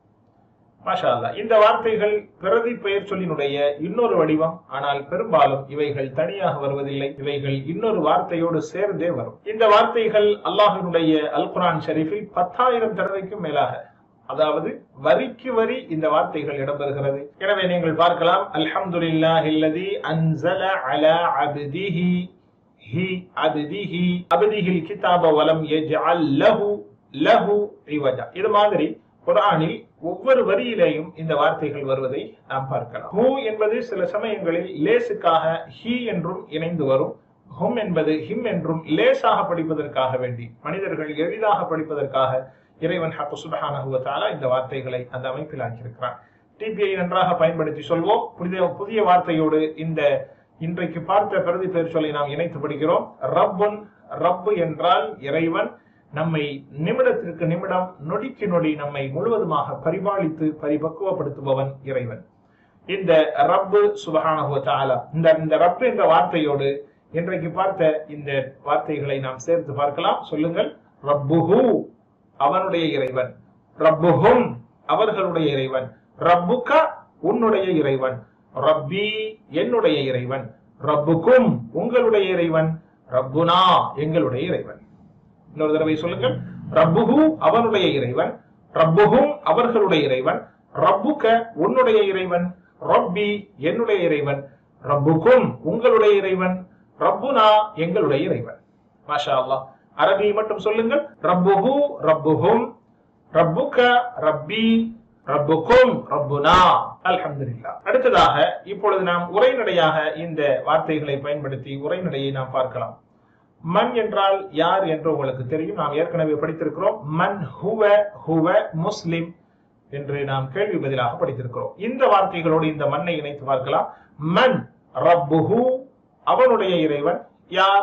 மாஷா அல்லாஹ். இந்த வார்த்தைகள் பிரதி பெயர் சொல்லினுடைய இன்னொரு வடிவம் ஆனால் பெரும்பாலும் இவைகள் தனியாக வருவதில்லை இவைகள் இன்னொரு வார்த்தையோடு சேர்ந்தே வரும் இந்த வார்த்தைகள் அல்லாஹினுடைய அல் குரான் ஷரீஃபில் பத்தாயிரம் தடவைக்கும் மேலாக அதாவது வரிக்கு வரி இந்த வார்த்தைகள் இடம்பெறுகிறது எனவே நீங்கள் பார்க்கலாம் அல்ஹம்துலில்லாஹில்லதி அன்ஸல அலா அப்திஹி ஹி அப்திஹி அப்திஹில் கிதாப வலம் யஜ்அல் லஹு லஹு இவஜா இது மாதிரி குர்ஆனில் ஒவ்வொரு வரியிலேயும் இந்த வார்த்தைகள் வருவதை நாம் பார்க்கலாம் ஹூ என்பது சில சமயங்களில் லேசுக்காக ஹி என்றும் இணைந்து வரும் ஹும் என்பது ஹிம் என்றும் லேசாக படிப்பதற்காக வேண்டி மனிதர்கள் எளிதாக படிப்பதற்காக இறைவன் ஹக்கு சுபஹானஹு வ தஆலா இந்த வார்த்தைகளை அந்த அமைப்பில் ஆக்கியிருக்கிறான் டிபிஐ நன்றாக பயன்படுத்தி சொல்வோம் புதிய புதிய வார்த்தையோடு இந்த இன்றைக்கு பார்த்த பிரதி பெயர் சொல்லை நாம் இணைத்து படிக்கிறோம் ரப்புன் ரப்பு என்றால் இறைவன் நம்மை நிமிடத்திற்கு நிமிடம் நொடிக்கு நொடி நம்மை முழுவதுமாக பரிபாலித்து பரிபக்குவப்படுத்துபவன் இறைவன் இந்த ரப்பு சுபஹானஹு வ தஆலா இந்த இந்த ரப்பு என்ற வார்த்தையோடு இன்றைக்கு பார்த்த இந்த வார்த்தைகளை நாம் சேர்த்து பார்க்கலாம் சொல்லுங்கள் ரப்புஹு அவனுடைய இறைவன் ரப்புஹும் அவர்களுடைய இறைவன் ரப்புக உன்னுடைய இறைவன் ரப்பி என்னுடைய இறைவன் ரப்புக்கும் உங்களுடைய இறைவன் ரப்புனா எங்களுடைய இறைவன் இன்னொரு தடவை சொல்லுங்கள் ரப்புஹு அவனுடைய இறைவன் ரப்புஹும் அவர்களுடைய இறைவன் ரப்புக உன்னுடைய இறைவன் ரப்பி என்னுடைய இறைவன் ரப்புக்கும் உங்களுடைய இறைவன் ரப்புனா எங்களுடைய இறைவன் மாஷா அல்லாஹ் அரபி மட்டும் சொல்லுங்கள் ரப்புஹு ரப்புஹும் ரப்புக ரப்பி ரப்புக்கும் ரப்புனா அல்ஹம்துலில்லாஹ் அடுத்ததாக இப்பொழுது நாம் உரைநடையாக இந்த வார்த்தைகளை பயன்படுத்தி உரைநடையை நாம் பார்க்கலாம் மன் என்றால் யார் என்று உங்களுக்கு தெரியும் நாம் ஏற்கனவே படித்திருக்கிறோம் மன் ஹுவ ஹுவ முஸ்லிம் என்று நாம் கேள்வி பதிலாக படித்திருக்கிறோம் இந்த வார்த்தைகளோடு இந்த மண்ணை இணைத்து பார்க்கலாம் மன் ரப்புஹு அவனுடைய இறைவன் யார்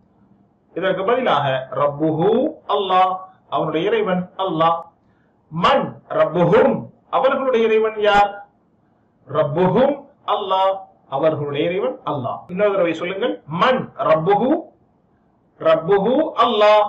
இதற்கு பதிலாக ரப்புஹு அல்லாஹ் அவனுடைய இறைவன் அல்லாஹ் மன் ரப்புஹும் அவர்களுடைய இறைவன் யார் ரப்புஹும் அல்லாஹ் அவர்களுடைய இறைவன் அல்லாஹ் இன்னொரு தடவை சொல்லுங்கள் மன் ரப்புஹு ரப்புஹு அல்லாஹ்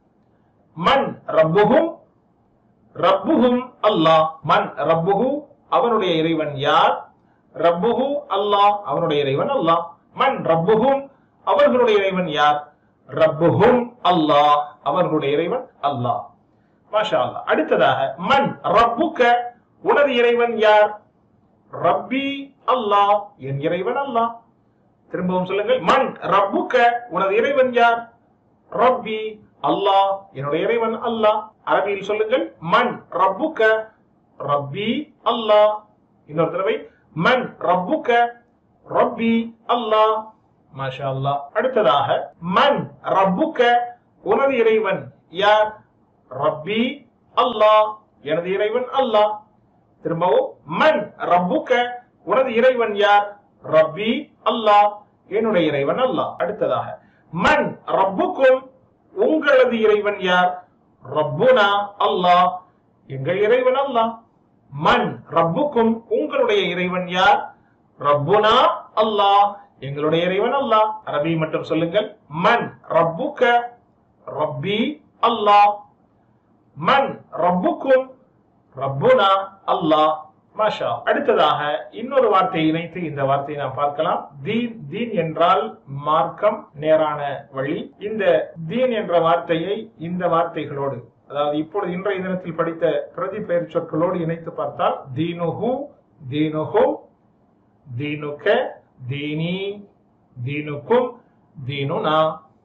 மன் ரப்புஹும் ரப்புஹும் அல்லாஹ் மன் ரப்புஹு அவனுடைய இறைவன் யார் ரப்புஹு அல்லாஹ் அவனுடைய இறைவன் அல்லாஹ் மன் ரப்புஹும் அவர்களுடைய இறைவன் யார் ரப்புஹும் அல்லாஹ் அவர்களுடைய இறைவன் அல்லாஹ் மாஷா அல்லாஹ் அடுத்ததாக மன் ரப்புக்க உனது இறைவன் யார் ரப்பி அல்லாஹ் என் இறைவன் அல்லாஹ் திரும்பவும் சொல்லுங்கள் மன் ரப்புக்க உனது இறைவன் யார் ரப்பி அல்லாஹ் என்னுடைய இறைவன் அல்லாஹ் அரபியில் சொல்லுங்கள் மன் ரப்புக்க ரப்பி அல்லாஹ் இன்னொரு தடவை மன் ரப்புக்க ரப்பி அல்லாஹ் மாஷா அல்லாஹ் அடுத்ததாக மன் ரப்புக்க உனது இறைவன் யார் ரப்பி அல்லாஹ் எனது இறைவன் அல்லாஹ் திரும்பவும் மன் ரப்புக்க உனது இறைவன் யார் ரப்பி அல்லாஹ் என்னுடைய இறைவன் அல்லாஹ் அடுத்ததாக மன் ரப்புக்கும் உங்களது இறைவன் யார் ரப்புனா அல்லாஹ் எங்கள் இறைவன் அல்லாஹ் மன் ரப்புக்கும் உங்களுடைய இறைவன் யார் ரப்புனா அல்லாஹ் எங்களுடைய இறைவன் அல்லாஹ் அரபி மட்டும் சொல்லுங்கள் மன் ரப்புக்க ரப்பி அல்லாஹ் மன் ரப்புக்கும் ரப்புனா அல்லாஹ் மாஷா அடுத்ததாக இன்னொரு வார்த்தையை இணைத்து இந்த வார்த்தையை நாம் பார்க்கலாம் தீன் தீன் என்றால் மார்க்கம் நேரான வழி இந்த தீன் என்ற வார்த்தையை இந்த வார்த்தைகளோடு அதாவது இப்பொழுது இன்றைய தினத்தில் படித்த பிரதி பெயர் சொற்களோடு இணைத்து பார்த்தால் தீனுஹு தீனுஹு தீனுக்க தீனி தீனுக்கும் தீனுனா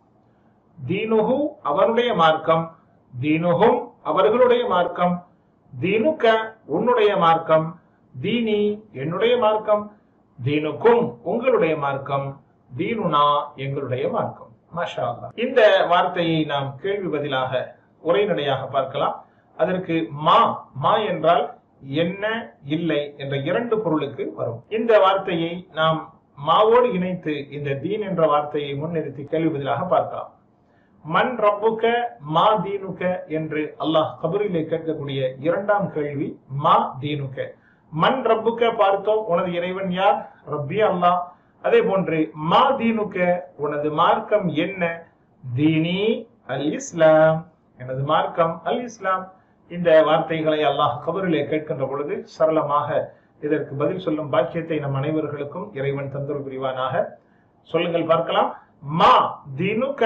தீனுஹு அவருடைய மார்க்கம் தீனுஹும் அவர்களுடைய மார்க்கம் தீனுக்க உன்னுடைய மார்க்கம் தீனி என்னுடைய மார்க்கம் தீனுக்கும் உங்களுடைய மார்க்கம் தீனுனா எங்களுடைய மார்க்கம் மாஷா அல்லாஹ். இந்த வார்த்தையை நாம் கேள்வி பதிலாக உரைநடையாக பார்க்கலாம் அதற்கு மா மா என்றால் என்ன இல்லை என்ற இரண்டு பொருளுக்கு வரும் இந்த வார்த்தையை நாம் மாவோடு இணைத்து இந்த தீன் என்ற வார்த்தையை முன்னிறுத்தி கேள்வி பதிலாக பார்க்கலாம் மண் ரப்புக்க மா தீனுக்க என்று அல்லாஹ் கபரிலே கேட்கக்கூடிய இரண்டாம் கேள்வி மா தீனுக்க மண் ரப்புக்க பார்த்தோம் உனது இறைவன் யார் ரப்பி அல்லாஹ் அதே போன்று மா தீனுக்க உனது மார்க்கம் என்ன தீனி அல் இஸ்லாம் எனது மார்க்கம் அல் இஸ்லாம் இந்த வார்த்தைகளை அல்லாஹ் கபரிலே கேட்கின்ற பொழுது சரளமாக இதற்கு பதில் சொல்லும் பாக்கியத்தை நம் அனைவர்களுக்கும் இறைவன் தந்தரு புரிவானாக சொல்லுங்கள் பார்க்கலாம் மா தீனுக்க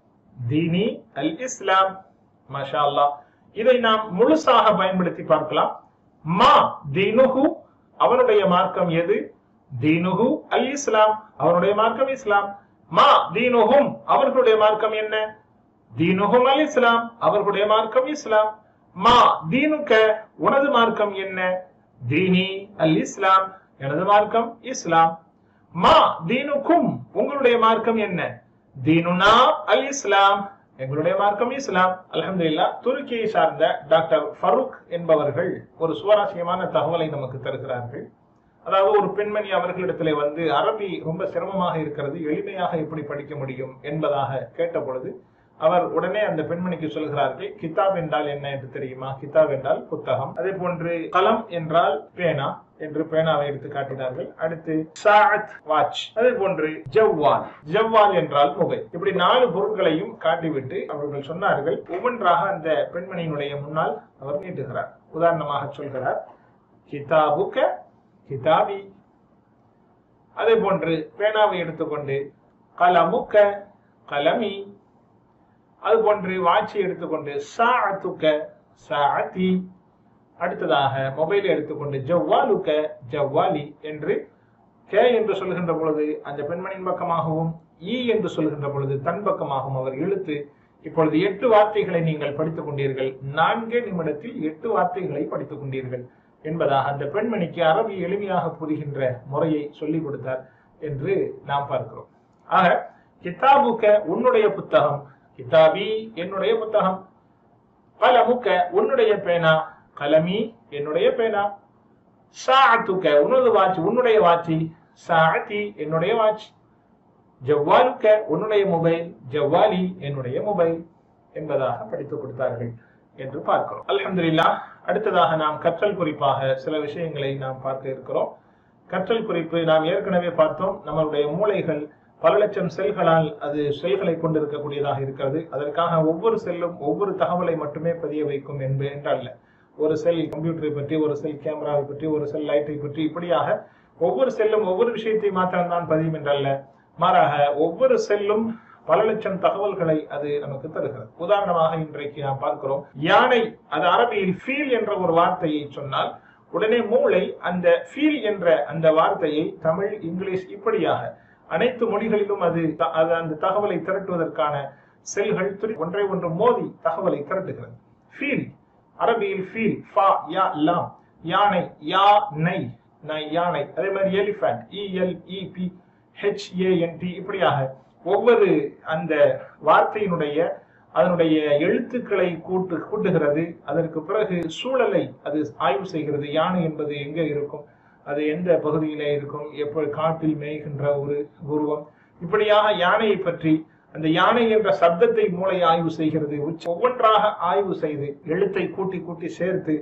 தீனி அல் இஸ்லாம் மாஷா அல்லாஹ் இதை நாம் முழுசாக பயன்படுத்தி பார்க்கலாம் மா தீனுஹு அவனுடைய மார்க்கம் எது தீனுஹு அல் இஸ்லாம் அவனுடைய மார்க்கம் இஸ்லாம் மா தீனுஹும் அவர்களுடைய மார்க்கம் என்ன தீனுஹும் அல் இஸ்லாம் அவர்களுடைய மார்க்கம் இஸ்லாம் மா தீனுக்க உனது மார்க்கம் என்ன தீனி அல் இஸ்லாம் எனது மார்க்கம் இஸ்லாம் மா தீனுக்கும் உங்களுடைய மார்க்கம் என்ன தீனுனா அல் இஸ்லாம் எங்களுடைய மார்க்கம் இஸ்லாம் அல்ஹம்துலில்லாஹ் துருக்கியை சார்ந்த டாக்டர் ஃபரூக் என்பவர்கள் ஒரு சுவாரஸ்யமான தகவலை நமக்கு தருகிறார்கள் அதாவது ஒரு பெண்மணி அவர்களிடத்திலே வந்து அரபி ரொம்ப சிரமமாக இருக்கிறது எளிமையாக எப்படி படிக்க முடியும் என்பதாக கேட்ட பொழுது அவர் உடனே அந்த பெண்மணிக்கு சொல்கிறார்கள் கிதாப் என்றால் என்ன என்று தெரியுமா கிதாப் என்றால் புத்தகம் அதே போன்று கலம் என்றால் பேனா என்று பேனாவை எடுத்து காட்டினார்கள் அடுத்து சாத் வாட்ச் அதே போன்று ஜவ்வால் ஜவ்வால் என்றால் முகை இப்படி நாலு பொருட்களையும் காட்டிவிட்டு அவர்கள் சொன்னார்கள் ஒவ்வொன்றாக அந்த பெண்மணியினுடைய முன்னால் அவர் நீட்டுகிறார் உதாரணமாக சொல்கிறார் கிதாபுக்க கிதாபி அதே போன்று பேனாவை எடுத்துக்கொண்டு கலமுக்க கலமி அது போன்று வாட்சி எடுத்துக்கொண்டு சாஅத்துக்க சாஅத்தி அடுத்ததாக மொபைலை எடுத்துக்கொண்டு ஜவ்வாலுக்க ஜவ்வாலி என்று கே என்று சொல்கின்ற பொழுது அந்த பெண்மணியின் பக்கமாகவும் ஈ என்று சொல்கின்ற பொழுது தன் பக்கமாகவும் அவர் இழுத்து இப்பொழுது எட்டு வார்த்தைகளை நீங்கள் படித்துக் கொண்டீர்கள் நான்கே நிமிடத்தில் எட்டு வார்த்தைகளை படித்துக் கொண்டீர்கள் என்பதாக அந்த பெண்மணிக்கு அரபி எளிமையாக புரிகின்ற முறையை சொல்லிக் கொடுத்தார் என்று நாம் பார்க்கிறோம் ஆக கிதாபுக்க உன்னுடைய புத்தகம் கிதாபி என்னுடைய புத்தகம் கலமுக்க உன்னுடைய பேனா கலமி என்னுடைய பேனா சாஅத்துக்க உன்னது வாட்ச் உன்னுடைய வாட்சி சாஅத்தி என்னுடைய வாட்ச் ஜவ்வாலுக்க உன்னுடைய மொபைல் ஜவ்வாலி என்னுடைய மொபைல் என்பதாக படித்துக் கொடுத்தார்கள் என்று பார்க்கிறோம் அல்ஹம்துலில்லாஹ் அடுத்ததாக நாம் கற்றல் குறிப்பாக சில விஷயங்களை நாம் பார்க்க இருக்கிறோம் கற்றல் குறிப்பு நாம் ஏற்கனவே பார்த்தோம் நம்மளுடைய மூளைகள் பல லட்சம் செல்களால் அது செல்களை கொண்டிருக்கக்கூடியதாக இருக்கிறது அதற்காக ஒவ்வொரு செல்லும் ஒவ்வொரு தகவலை மட்டுமே பதிய வைக்கும் என்பது என்றல்ல ஒரு செல் கம்ப்யூட்டரை பற்றி ஒரு செல் கேமராவை பற்றி ஒரு செல் லைட்டை பற்றி இப்படியாக ஒவ்வொரு செல்லும் ஒவ்வொரு விஷயத்தை மாத்திரம்தான் பதியும் என்றல்ல மாறாக ஒவ்வொரு செல்லும் பல லட்சம் தகவல்களை அது நமக்கு தருகிறது உதாரணமாக இன்றைக்கு நாம் பார்க்கிறோம் யானை அது அரபியில் ஃபீல் என்ற ஒரு வார்த்தையை சொன்னால் உடனே மூளை அந்த ஃபீல் என்ற அந்த வார்த்தையை தமிழ் இங்கிலீஷ் இப்படியாக அனைத்து மொழிகளிலும் அது த- அது அந்த தகவலை திரட்டுவதற்கான செல்கள் துரி- ஒன்றை ஒன்று மோதி தகவலை திரட்டுகிறது ஃபீல் அரபியில் ஃபீல் ஃபா யா லாம் யானை யா நை நை யானை அதே மாதிரி எலிஃபண்ட் இஎல் இபி ஹெச்ஏஎன்டி இப்படியாக ஒவ்வொரு அந்த வார்த்தையினுடைய அதனுடைய எழுத்துக்களை கூட்டு கூட்டுகிறது அதற்கு பிறகு சூழலை அது ஆய்வு செய்கிறது யானை என்பது எங்க இருக்கும் அது எந்த பகுதியிலே இருக்கும் எப்ப காட்டில் மேய்கின்ற ஒரு உருவம் இப்படியாக யானையை பற்றி அந்த யானை என்ற சப்தத்தை மூளை ஆய்வு செய்கிறது உச்ச- ஒவ்வொன்றாக ஆய்வு செய்து எழுத்தை கூட்டி கூட்டி சேர்த்து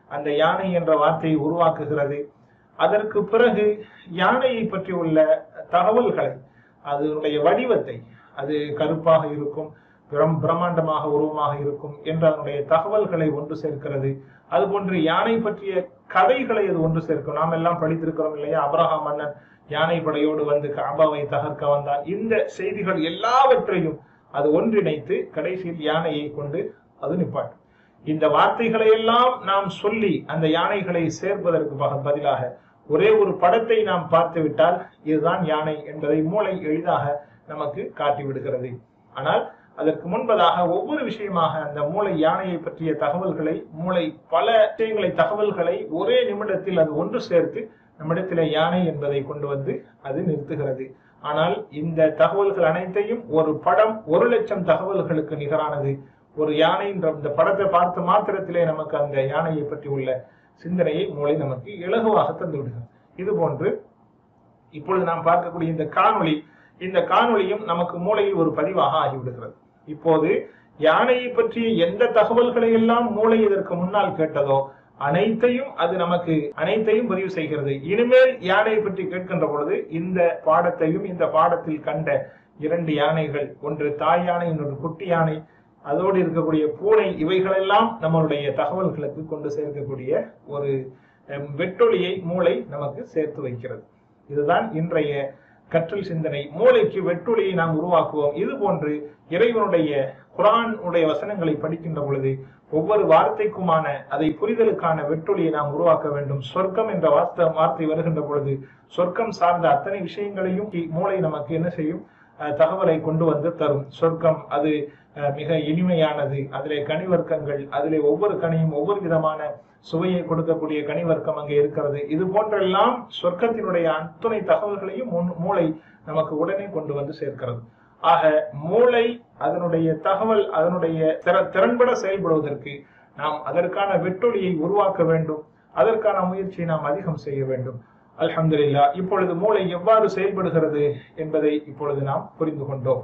அந்த யானை என்ற வார்த்தையை உருவாக்குகிறது அதற்கு பிறகு யானையை பற்றி உள்ள தகவல்களை அதனுடைய வடிவத்தை அது கருப்பாக இருக்கும் பிரம் பிரம்மாண்டமாக உருவமாக இருக்கும் என்ற அதனுடைய தகவல்களை ஒன்று சேர்க்கிறது அதுபோன்று யானை பற்றிய கதைகளை அது ஒன்று சேர்க்கும் நாம் எல்லாம் படித்திருக்கிறோம் இல்லையா அப்ரஹாம் மன்னன் யானை படையோடு வந்து காபாவை தகர்க்க வந்தான் இந்த செய்திகள் எல்லாவற்றையும் அது ஒன்றிணைத்து கடைசியில் யானையை கொண்டு அது நிப்பாட்டும் இந்த வார்த்தைகளை எல்லாம் நாம் சொல்லி அந்த யானைகளை சேர்ப்பதற்கு பக- பதிலாக ஒரே ஒரு படத்தை நாம் பார்த்து விட்டால் இதுதான் யானை என்பதை மூளை எளிதாக நமக்கு காட்டி விடுகிறது ஆனால் அதற்கு முன்பதாக ஒவ்வொரு விஷயமாக அந்த மூளை யானையை பற்றிய தகவல்களை மூளை பல விஷயங்களை தகவல்களை ஒரே நிமிடத்தில் அது ஒன்று சேர்த்து நம்மிடத்திலே யானை என்பதை கொண்டு வந்து அது நிறுத்துகிறது ஆனால் இந்த தகவல்கள் அனைத்தையும் ஒரு படம் ஒரு லட்சம் தகவல்களுக்கு நிகரானது ஒரு யானை என்ற இந்த படத்தை பார்த்த மாத்திரத்திலே நமக்கு அந்த யானையை பற்றி உள்ள சிந்தனையை மூளை நமக்கு இலகுவாக தந்து விடுகிறது இது போன்று இப்பொழுது நாம் பார்க்கக்கூடிய இந்த காணொளி இந்த காணொளியும் நமக்கு மூளையில் ஒரு பதிவாக ஆகிவிடுகிறது இப்போது யானையை பற்றிய எந்த தகவல்களை எல்லாம் மூளை இதற்கு முன்னால் கேட்டதோ அனைத்தையும் அது நமக்கு அனைத்தையும் பதிவு செய்கிறது இனிமேல் யானையை பற்றி கேட்கின்ற பொழுது இந்த பாடத்தையும் இந்த பாடத்தில் கண்ட இரண்டு யானைகள் ஒன்று தாய் யானை இன்னொரு குட்டி யானை அதோடு இருக்கக்கூடிய பூனை இவைகளெல்லாம் நம்மளுடைய தகவல்களுக்கு கொண்டு சேர்க்கக்கூடிய ஒரு அஹ், வெட்டொளியை மூளை நமக்கு சேர்த்து வைக்கிறது இதுதான் இன்றைய கற்றல் சிந்தனை மூளைக்கு வெட்டொளியை நாம் உருவாக்குவோம் இது போன்று இறைவனுடைய குரான் உடைய வசனங்களை படிக்கின்ற பொழுது ஒவ்வொரு வார்த்தைக்குமான அதை புரிதலுக்கான வெட்டொளியை நாம் உருவாக்க வேண்டும் சொர்க்கம் என்ற வார்த்தை வார்த்தை வருகின்ற பொழுது சொர்க்கம் சார்ந்த அத்தனை விஷயங்களையும் இ- மூளை நமக்கு என்ன செய்யும் அஹ், தகவலை கொண்டு வந்து தரும் சொர்க்கம் அது அஹ், மிக இனிமையானது அதிலே கனிவர்க்கங்கள் அதிலே ஒவ்வொரு கனியும் ஒவ்வொரு விதமான சுவையை கொடுக்கக்கூடிய கனிவர்க்கம் அங்கே இருக்கிறது இது போன்றெல்லாம் சொர்க்கத்தினுடைய அத்துணை தகவல்களையும் முன்- மூளை நமக்கு உடனே கொண்டு வந்து சேர்க்கிறது ஆக மூளை அதனுடைய தகவல் அதனுடைய திற- திறன்பட செயல்படுவதற்கு நாம் அதற்கான வெட்டொலியை உருவாக்க வேண்டும் அதற்கான முயற்சியை நாம் அதிகம் செய்ய வேண்டும் அல்ஹம்துலில்லா இப்பொழுது மூளை எவ்வாறு செயல்படுகிறது என்பதை இப்பொழுது நாம் புரிந்து கொண்டோம்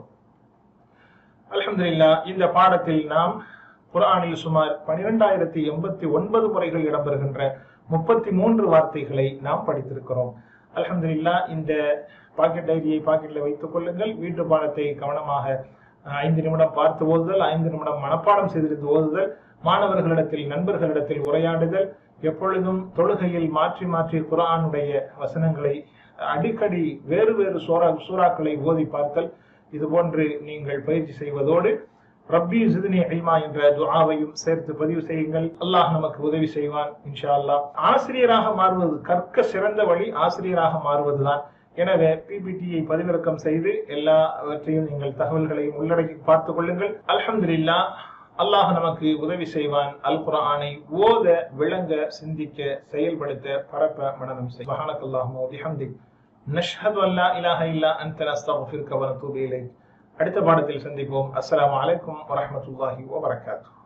அல்ஹம்துலில்லா இந்த பாடத்தில் நாம் குர்ஆனில் சுமார் பனிரெண்டாயிரத்தி எண்பத்தி ஒன்பது முறைகள் இடம்பெறுகின்ற முப்பத்தி மூன்று வார்த்தைகளை நாம் படித்திருக்கிறோம் அல்ஹம்துலில்லா இந்த பாக்கெட் டைரியை பாக்கெட்ல வைத்துக் கொள்ளுங்கள் வீட்டு பாடத்தை கவனமாக அஹ், ஐந்து நிமிடம் பார்த்து ஓதுதல் ஐந்து நிமிடம் மனப்பாடம் செய்திருந்து ஓதுதல் மாணவர்களிடத்தில் நண்பர்களிடத்தில் உரையாடுதல் எப்பொழுதும் தொழுகையில் மாற்றி மாற்றி குர்ஆனுடைய வசனங்களை அடிக்கடி வேறு வேறு சூறா சூறாக்களை ஓதி பார்த்தல் இது போன்று நீங்கள் பயிற்சி செய்வதோடு ரப்பி ஜிதுனி இல்மா என்ற துஆவையும் சேர்த்து பதிவு செய்யுங்கள் அல்லாஹ் நமக்கு உதவி செய்வான் இன்ஷா அல்லாஹ் ஆசிரியராக மாறுவது கற்க சிறந்த வழி ஆசிரியராக மாறுவதுதான் எனவே பிபிடியை பதிவிறக்கம் செய்து எல்லாவற்றையும் நீங்கள் தகவல்களையும் உள்ளடக்கி பார்த்துக் கொள்ளுங்கள் அல்ஹம்துலில்லாஹ் அல்லாஹ் நமக்கு உதவி செய்வான் அல் குர்ஆனை ஓத விளங்க சிந்திக்க செயல்படுத்த பரப்ப மனனம் செய் சுப்ஹானக்கல்லாஹும்ம வ பிஹம்திக் நஷ்ஹது அன் லா இலாஹ இல்லா அன்த நஸ்தக்ஃபிருக வ நத்தூபு இலைக் அடுத்த பாடத்தில் சந்திப்போம் அஸ்ஸலாமு அலைக்கும் வரஹ்மத்துல்லாஹி வ பரக்காத்துஹு